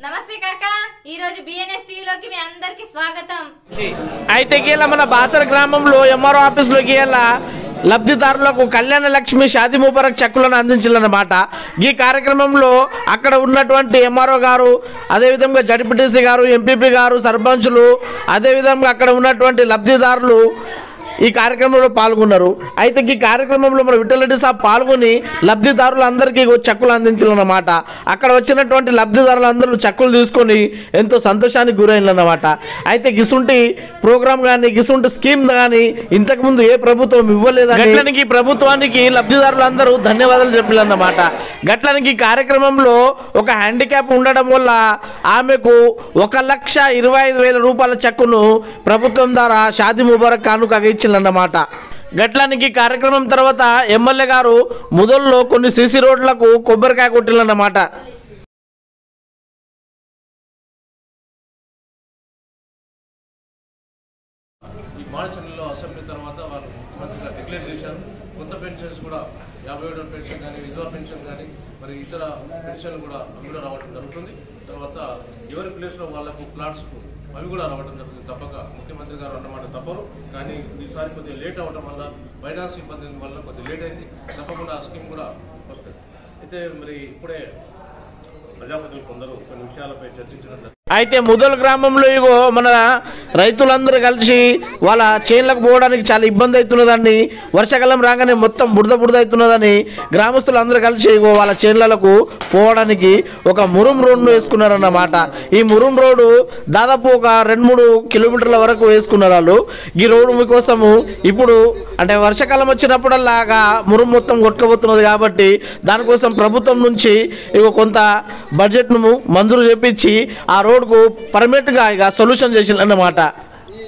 నమస్తే కాక ఈ రోజు బిఎన్ఎస్ టీవీలోకి మీ అందరికి స్వాగతం అయితే గీల మన బాసర గ్రామంలో ఎంఆర్ఓ ఆఫీస్లోకి ఇలా లబ్ధిదారులకు కళ్యాణ లక్ష్మి షాది ముబారక్ చెక్కులను అందించాలన్నమాట ఈ కార్యక్రమంలో అక్కడ ఉన్నటువంటి ఎంఆర్ఓ గారు అదేవిధంగా జడ్పీటీసీ గారు ఎంపీపీ గారు సర్పంచులు అదేవిధంగా అక్కడ ఉన్నటువంటి లబ్ధిదారులు ఈ కార్యక్రమంలో పాల్గొన్నారు అయితే ఈ కార్యక్రమంలో మన విఠలరెడ్డి సాబ్ పాల్గొని లబ్ధిదారులందరికీ ఇగో చెక్కులు అందించాలన్నమాట అక్కడ వచ్చినటువంటి లబ్ధిదారులందరూ చెక్కులు తీసుకొని ఎంతో సంతోషానికి గురైనన్నమాట అయితే గిసుంటి ప్రోగ్రామ్ కానీ గిసుంటి స్కీమ్ కానీ ఇంతకుముందు ఏ ప్రభుత్వం ఇవ్వలేదని గట్లనికి ఈ ప్రభుత్వానికి లబ్ధిదారులందరూ ధన్యవాదాలు చెప్పాలన్నమాట గట్లనికి ఈ కార్యక్రమంలో ఒక హ్యాండిక్యాప్ ఉండడం వల్ల ఆమెకు ఒక లక్ష ఇరవై ఐదు వేల రూపాయల చెక్కును ప్రభుత్వం ద్వారా షాది ముబారక్ కానుకగా ఇచ్చిందన్నమాట గట్లానికి కార్యక్రమం తర్వాత ఎమ్మెల్యే గారు ముదల్లో కొన్ని సీసీ రోడ్లకు కొబ్బరికాయ కొట్టిల్లన్నమాట ఈ మార్చి నెలలో అసెంబ్లీ తర్వాత వాళ్ళు మంచిగా డిక్లేర్ చేశారు కొత్త పెన్షన్స్ కూడా యాభై ఏడవ పెన్షన్ కానీ విధవా పెన్షన్ కానీ మరి ఇతర పెన్షన్లు కూడా అవి కూడా రావడం జరుగుతుంది తర్వాత ఎవరి ప్లేస్లో వాళ్ళకు ప్లాట్స్కు అవి కూడా రావడం జరుగుతుంది తప్పక ముఖ్యమంత్రి గారు అన్నమాట తప్పరు కానీ ఈసారి కొద్దిగా లేట్ అవ్వడం వల్ల ఫైనాన్స్ ఇబ్బంది వల్ల కొద్దిగా లేట్ అయింది తప్పకుండా ఆ స్కీమ్ కూడా వస్తుంది అయితే మరి ఇప్పుడే ప్రజాప్రతినిధులు కొందరు కొన్ని విషయాలపై చర్చించడం జరిగింది. అయితే ముదల్ గ్రామంలో ఇగో మన రైతులందరూ కలిసి వాళ్ళ చేన్లకు పోవడానికి చాలా ఇబ్బంది అవుతున్నదని వర్షాకాలం రాగానే మొత్తం బురద బురద అవుతున్నదని గ్రామస్తులందరూ కలిసి ఇగో వాళ్ళ చేన్లకు పోవడానికి ఒక మురుం రోడ్ను వేసుకున్నారన్నమాట ఈ మురుం రోడ్డు దాదాపు ఒక రెండు మూడు కిలోమీటర్ల వరకు వేసుకున్నారు వాళ్ళు ఈ రోడ్డు మీకోసము ఇప్పుడు అంటే వర్షాకాలం వచ్చినప్పుడల్లాగా మురుం మొత్తం కొట్టుకుపోతున్నది కాబట్టి దానికోసం ప్రభుత్వం నుంచి ఇగో కొంత బడ్జెట్ను మంజూరు చేపించి ఆ రోడ్డుకు పర్మనెంట్గా ఇక సొల్యూషన్ చేసిందన్నమాట ఈ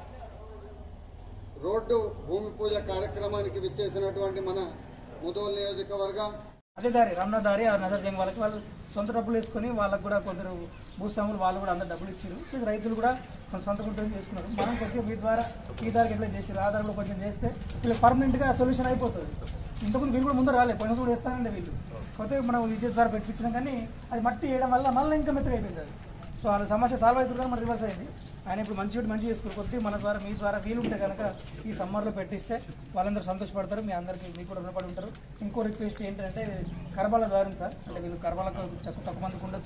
రోడ్డు భూమి పూజ కార్యక్రమానికి విచ్చేసినటువంటి మన ముదోల్ నియోజకవర్గ అదే దారి రమణ దారి ఆ నజర్ జంగ్ వాళ్ళకి వాళ్ళు సొంత డబ్బులు వేసుకొని వాళ్ళకి కూడా కొందరు భూస్వాములు వాళ్ళు కూడా అందరు డబ్బులు ఇచ్చారు ప్లస్ రైతులు కూడా కొంత సొంత గుంటలు చేసుకున్నారు మనం కొద్దిగా మీ ద్వారా ఈ దారికి ఎట్లా చేసారు ఆధారంలో కొంచెం చేస్తే వీళ్ళకి పర్మనెంట్గా సొల్యూషన్ అయిపోతుంది ఇంతకుముందు వీళ్ళు కూడా ముందు రాలేదు పోయిన కూడా వేస్తానండి వీళ్ళు కొత్తగా మనం విద్యుత్ ద్వారా పెట్టించినాం కానీ అది మట్టి వేయడం వల్ల మళ్ళీ ఇంకా మెత్తగా అయిపోయింది అది సో వాళ్ళ సమస్య సాల్వ్ అవుతుంది కానీ మన రివర్స్ అయింది ఆయన ఇప్పుడు మంచి ఒకటి మంచి చేసుకుని కొద్ది మన ద్వారా మీ ద్వారా వీలుంటే కనుక ఈ సమ్మర్లో పెట్టిస్తే వాళ్ళందరూ సంతోషపడతారు మీ అందరికీ మీకు కూడా రుణపడి ఉంటారు ఇంకో రిక్వెస్ట్ ఏంటంటే కర్మాల ద్వారా సార్ అంటే వీళ్ళు కర్మాలకు తక్కువ తక్కువ మందికి ఉండొచ్చు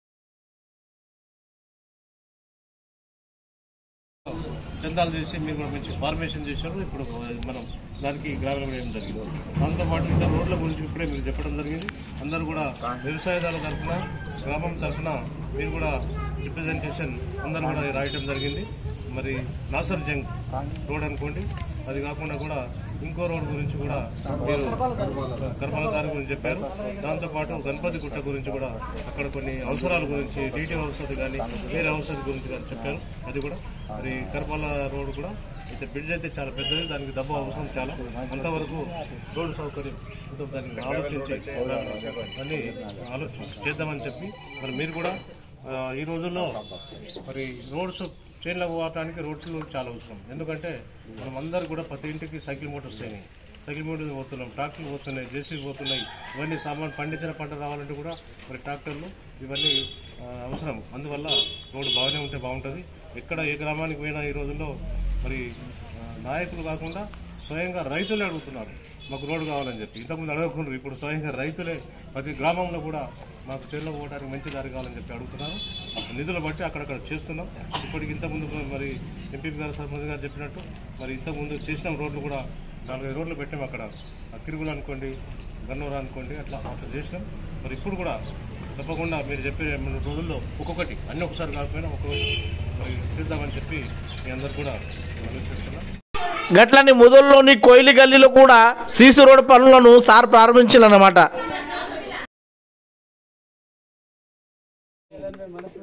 చందాలు చేసి మీరు కూడా మంచి ఫార్మేషన్ చేశారు ఇప్పుడు మనం దానికి గ్రామీణ వేయడం జరిగింది దాంతోపాటు ఇంకా రోడ్ల గురించి ఇప్పుడే మీరు చెప్పడం జరిగింది అందరూ కూడా వ్యవసాయదారుల తరఫున గ్రామం తరఫున మీరు కూడా రిప్రజెంటేషన్ అందరూ కూడా రాయటం జరిగింది మరి నాసర్ జంగ్ రోడ్ అనుకోండి అది కాకుండా కూడా ఇంకో రోడ్ గురించి కూడా మీరు కర్మల దారి గురించి చెప్పారు దాంతోపాటు గణపతి గుట్ట గురించి కూడా అక్కడ కొన్ని అవసరాల గురించి డీటీ ఔషధి కానీ వేరే ఔషధి గురించి కానీ చెప్పారు అది కూడా మరి కర్మల రోడ్ కూడా అయితే బ్రిడ్జ్ అయితే చాలా పెద్దది దానికి డబ్బు అవసరం చాలా అంతవరకు రోడ్డు సౌకర్యం ఎంతో దాన్ని ఆలోచించి అని ఆలోచించి చేద్దామని చెప్పి మరి మీరు కూడా ఆ, ఈ రోజుల్లో మరి రోడ్స్ చైన్లో పోవడానికి రోడ్లు చాలా అవసరం ఎందుకంటే మనం అందరు కూడా ప్రతి ఇంటికి సైకిల్ మోటార్స్ అయినాయి సైకిల్ మోటార్స్ పోతున్నాం ట్రాక్టర్లు పోతున్నాయి జేసీబీ పోతున్నాయి ఇవన్నీ సామాన్ పండించిన పంట రావాలంటే కూడా మరి ట్రాక్టర్లు ఇవన్నీ ఆ, అవసరం అందువల్ల రోడ్డు బాగానే ఉంటే బాగుంటుంది ఎక్కడ ఏ గ్రామానికి పోయినా ఈ రోజుల్లో మరి ఆ, నాయకులు కాకుండా స్వయంగా రైతులే అడుగుతున్నారు మాకు రోడ్డు కావాలని చెప్పి ఇంతకుముందు అడగకుండా ఇప్పుడు స్వయంగా రైతులే ప్రతి గ్రామంలో కూడా మాకు చేనులో పోవడానికి మంచి దారి కావాలని చెప్పి అడుగుతున్నారు నిధులు బట్టి అక్కడక్కడ చేస్తున్నాం ఇప్పటికి ఇంతకుముందు మరి ఎంపీ గారు సర్పంచ్ గారు చెప్పినట్టు మరి ఇంతకుముందు చేసిన రోడ్లు కూడా నాలుగైదు రోడ్లు పెట్టాం అక్కడ ఆ కిరుగులు అనుకోండి గన్నూరు అనుకోండి అట్లా అట్లా చేసినాం మరి ఇప్పుడు కూడా తప్పకుండా మీరు చెప్పే మూడు రోజుల్లో ఒక్కొక్కటి అన్ని ఒకసారి కాకపోయినా ఒక్కొక్కటి మరి చేద్దామని చెప్పి మీ అందరు కూడా ఆలోచిస్తున్నాం గట్లని ముదల్లోని కోయిలి గల్లీలో కూడా సీసీ రోడ్ పనులను సార్ ప్రారంభించాలన్నమాట